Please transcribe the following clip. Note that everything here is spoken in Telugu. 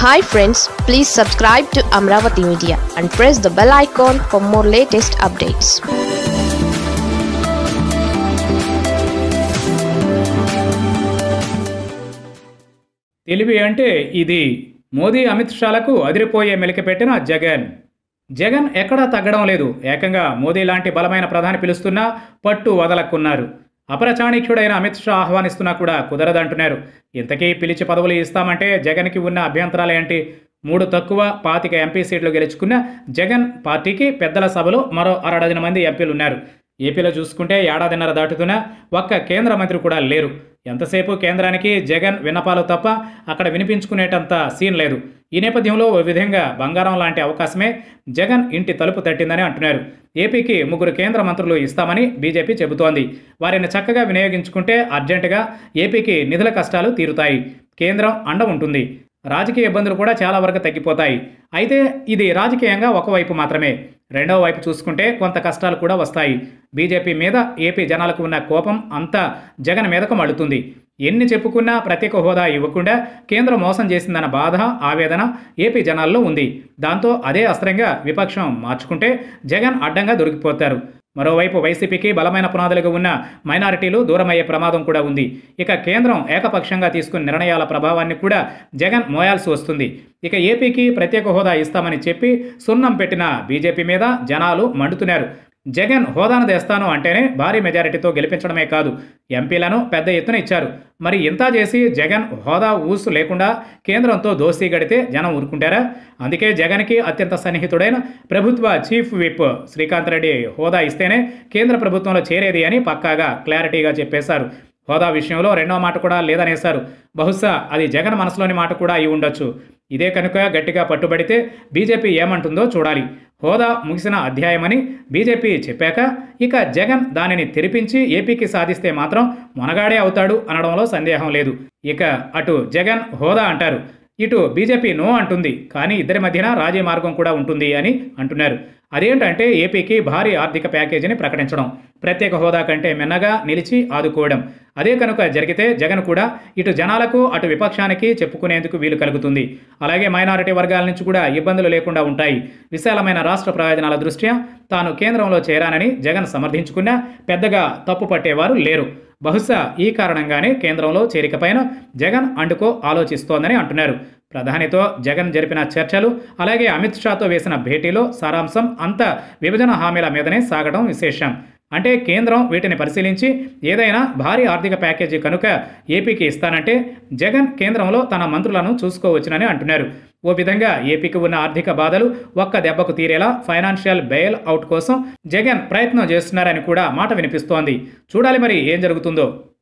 hi friends please subscribe to Amaravati media and press the bell icon for more latest updates తెలివి అంటే ఇది మోదీ అమిత్ షాలకు అదిరిపోయే మెలికపెట్టిన జగన్ జగన్ ఎక్కడా తగ్గడం లేదు ఏకంగా మోదీ లాంటి బలమైన ప్రధాని పిలుస్తున్నా పట్టు వదలక్కున్నారు అపరచాణిక్యుడైన అమిత్ షా ఆహ్వానిస్తున్నా కూడా కుదరదంటున్నారు ఇంతకీ పిలిచి పదవులు ఇస్తామంటే జగన్కి ఉన్న అభ్యంతరాలు ఏంటి మూడు తక్కువ పాతిక ఎంపీ సీట్లు గెలుచుకున్న జగన్ పార్టీకి పెద్దల సభలో మరో అరడజన మంది ఎంపీలు ఉన్నారు ఏపీలో చూసుకుంటే ఏడాదిన్నర దాటుతున్నా ఒక్క కేంద్ర మంత్రి కూడా లేరు ఎంతసేపు కేంద్రానికి జగన్ విన్నపాలు తప్ప అక్కడ వినిపించుకునేటంత సీన్ లేదు ఈ నేపథ్యంలో ఓ విధంగా బంగారం లాంటి అవకాశమే జగన్ ఇంటి తలుపు తట్టిందని అంటున్నారు ఏపీకి ముగ్గురు కేంద్ర మంత్రులు ఇస్తామని బీజేపీ చెబుతోంది వారిని చక్కగా వినియోగించుకుంటే అర్జెంటుగా ఏపీకి నిధుల కష్టాలు తీరుతాయి కేంద్రం అండ ఉంటుంది రాజకీయ ఇబ్బందులు కూడా చాలా వరకు తగ్గిపోతాయి అయితే ఇది రాజకీయంగా ఒకవైపు మాత్రమే రెండవ వైపు చూసుకుంటే కొంత కష్టాలు కూడా వస్తాయి బీజేపీ మీద ఏపీ జనాలకు ఉన్న కోపం అంతా జగన్ మీదకు మళ్ళుతుంది ఎన్ని చెప్పుకున్నా ప్రత్యేక హోదా ఇవ్వకుండా కేంద్రం మోసం చేసిందన్న బాధ ఆవేదన ఏపీ జనాల్లో ఉంది దాంతో అదే అస్త్రంగా విపక్షం మార్చుకుంటే జగన్ అడ్డంగా దొరికిపోతారు మరోవైపు వైసీపీకి బలమైన పునాదులుగా ఉన్న మైనారిటీలు దూరమయ్యే ప్రమాదం కూడా ఉంది ఇక కేంద్రం ఏకపక్షంగా తీసుకున్న నిర్ణయాల ప్రభావాన్ని కూడా జగన్ మోయాల్సి వస్తుంది ఇక ఏపీకి ప్రత్యేక హోదా ఇస్తామని చెప్పి సున్నం పెట్టిన బీజేపీ మీద జనాలు మండుతున్నారు జగన్ హోదాను తెస్తాను అంటేనే భారీ మెజారిటీతో గెలిపించడమే కాదు ఎంపీలను పెద్ద ఎత్తున ఇచ్చారు మరి ఇంత చేసి జగన్ హోదా ఊసు లేకుండా కేంద్రంతో దోస్తీ గడితే జనం ఊరుకుంటారా అందుకే జగన్కి అత్యంత సన్నిహితుడైన ప్రభుత్వ చీఫ్ విప్ శ్రీకాంత్ రెడ్డి హోదా ఇస్తేనే కేంద్ర ప్రభుత్వంలో చేరేది అని పక్కాగా క్లారిటీగా చెప్పేశారు హోదా విషయంలో రెండో మాట కూడా లేదనేశారు బహుశా అది జగన్ మనసులోని మాట కూడా అయి ఉండొచ్చు ఇదే కనుక గట్టిగా పట్టుబడితే బీజేపీ ఏమంటుందో చూడాలి హోదా ముగిసిన అధ్యాయమని బీజేపీ చెప్పాక ఇక జగన్ దానిని తెరిపించి ఏపీకి సాధిస్తే మాత్రం మొనగాడే అవుతాడు అనడంలో సందేహం లేదు ఇక అటు జగన్ హోదా అంటారు ఇటు బీజేపీ నో అంటుంది కానీ ఇద్దరి మధ్యన రాజీ మార్గం కూడా ఉంటుంది అని అంటున్నారు అదేంటంటే ఏపీకి భారీ ఆర్థిక ప్యాకేజీని ప్రకటించడం ప్రత్యేక హోదా కంటే మిన్నగా నిలిచి ఆదుకోవడం అదే కనుక జరిగితే జగన్ కూడా ఇటు జనాలకు అటు విపక్షానికి చెప్పుకునేందుకు వీలు కలుగుతుంది అలాగే మైనారిటీ వర్గాల నుంచి కూడా ఇబ్బందులు లేకుండా ఉంటాయి విశాలమైన రాష్ట్ర ప్రయోజనాల దృష్ట్యా తాను కేంద్రంలో చేరానని జగన్ సమర్థించుకున్నా పెద్దగా తప్పు పట్టేవారు లేరు బహుశా ఈ కారణంగానే కేంద్రంలో చేరికపైన జగన్ అండుకో ఆలోచిస్తోందని అంటున్నారు ప్రధానితో జగన్ జరిపిన చర్చలు అలాగే అమిత్ షాతో వేసిన భేటీలో సారాంశం అంతా విభజన హామీల మీదనే సాగడం విశేషం అంటే కేంద్రం వీటిని పరిశీలించి ఏదైనా భారీ ఆర్థిక ప్యాకేజీ కనుక ఏపీకి ఇస్తానంటే జగన్ కేంద్రంలో తన మంత్రులను చూసుకోవచ్చునని అంటున్నారు ఓ విధంగా ఏపీకి ఉన్న ఆర్థిక బాధలు ఒక్క దెబ్బకు తీరేలా ఫైనాన్షియల్ బెయిల్ అవుట్ కోసం జగన్ ప్రయత్నం చేస్తున్నారని కూడా మాట వినిపిస్తోంది చూడాలి మరి ఏం జరుగుతుందో